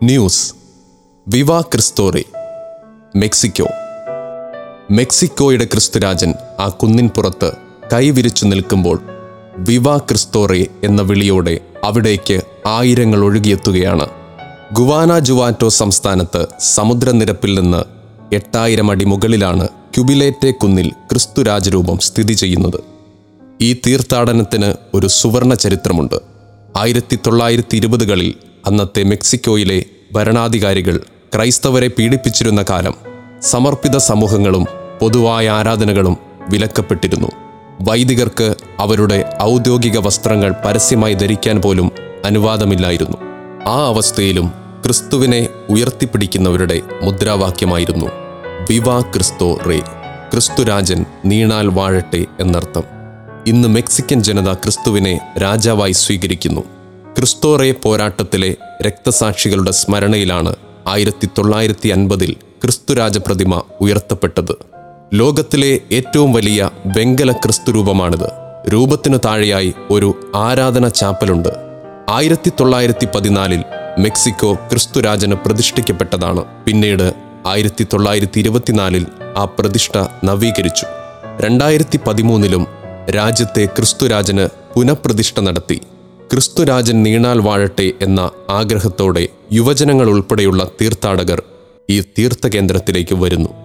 news വിവാ ക്രിസ്തോറെ Mexico മെക്സിക്കോയുടെ ക്രിസ്തുരാജൻ ആ കുന്നിൻ പുറത്ത് കൈവിരിച്ചു നിൽക്കുമ്പോൾ വിവാ ക്രിസ്തോറെ എന്ന വിളിയോടെ അവിടേക്ക് ആയിരങ്ങൾ ഒഴുകിയെത്തുകയാണ് ഗുവാന ജുവാറ്റോ സംസ്ഥാനത്ത് സമുദ്രനിരപ്പിൽ നിന്ന് എട്ടായിരം അടി മുകളിലാണ് ക്യുബിലേറ്റെ കുന്നിൽ ക്രിസ്തുരാജരൂപം സ്ഥിതി ചെയ്യുന്നത് ഈ തീർത്ഥാടനത്തിന് ഒരു സുവർണ ചരിത്രമുണ്ട് ആയിരത്തി തൊള്ളായിരത്തി ഇരുപതുകളിൽ അന്നത്തെ മെക്സിക്കോയിലെ ഭരണാധികാരികൾ ക്രൈസ്തവരെ പീഡിപ്പിച്ചിരുന്ന കാലം സമർപ്പിത സമൂഹങ്ങളും പൊതുവായ ആരാധനകളും വിലക്കപ്പെട്ടിരുന്നു വൈദികർക്ക് അവരുടെ ഔദ്യോഗിക വസ്ത്രങ്ങൾ പരസ്യമായി ധരിക്കാൻ പോലും അനുവാദമില്ലായിരുന്നു ആ അവസ്ഥയിലും ക്രിസ്തുവിനെ ഉയർത്തിപ്പിടിക്കുന്നവരുടെ മുദ്രാവാക്യമായിരുന്നു വിവാ ക്രിസ്തോ റേ ക്രിസ്തുരാജൻ നീണാൽ വാഴട്ടെ എന്നർത്ഥം ഇന്ന് മെക്സിക്കൻ ജനത ക്രിസ്തുവിനെ രാജാവായി സ്വീകരിക്കുന്നു ക്രിസ്തോറെ പോരാട്ടത്തിലെ രക്തസാക്ഷികളുടെ സ്മരണയിലാണ് ആയിരത്തി തൊള്ളായിരത്തി അൻപതിൽ ക്രിസ്തുരാജ പ്രതിമ ഉയർത്തപ്പെട്ടത് ലോകത്തിലെ ഏറ്റവും വലിയ വെങ്കല ക്രിസ്തുരൂപമാണിത് രൂപത്തിനു താഴെയായി ഒരു ആരാധന ചാപ്പലുണ്ട് ആയിരത്തി തൊള്ളായിരത്തി പതിനാലിൽ മെക്സിക്കോ ക്രിസ്തുരാജന് പ്രതിഷ്ഠിക്കപ്പെട്ടതാണ് പിന്നീട് ആയിരത്തി തൊള്ളായിരത്തി ഇരുപത്തിനാലിൽ ആ പ്രതിഷ്ഠ നവീകരിച്ചു രണ്ടായിരത്തി പതിമൂന്നിലും രാജ്യത്തെ ക്രിസ്തുരാജന് പുനഃപ്രതിഷ്ഠ നടത്തി ക്രിസ്തുരാജൻ നീണാൽ വാഴട്ടെ എന്ന ആഗ്രഹത്തോടെ യുവജനങ്ങൾ ഉൾപ്പെടെയുള്ള തീർത്ഥാടകർ ഈ തീർത്ഥകേന്ദ്രത്തിലേക്ക് വരുന്നു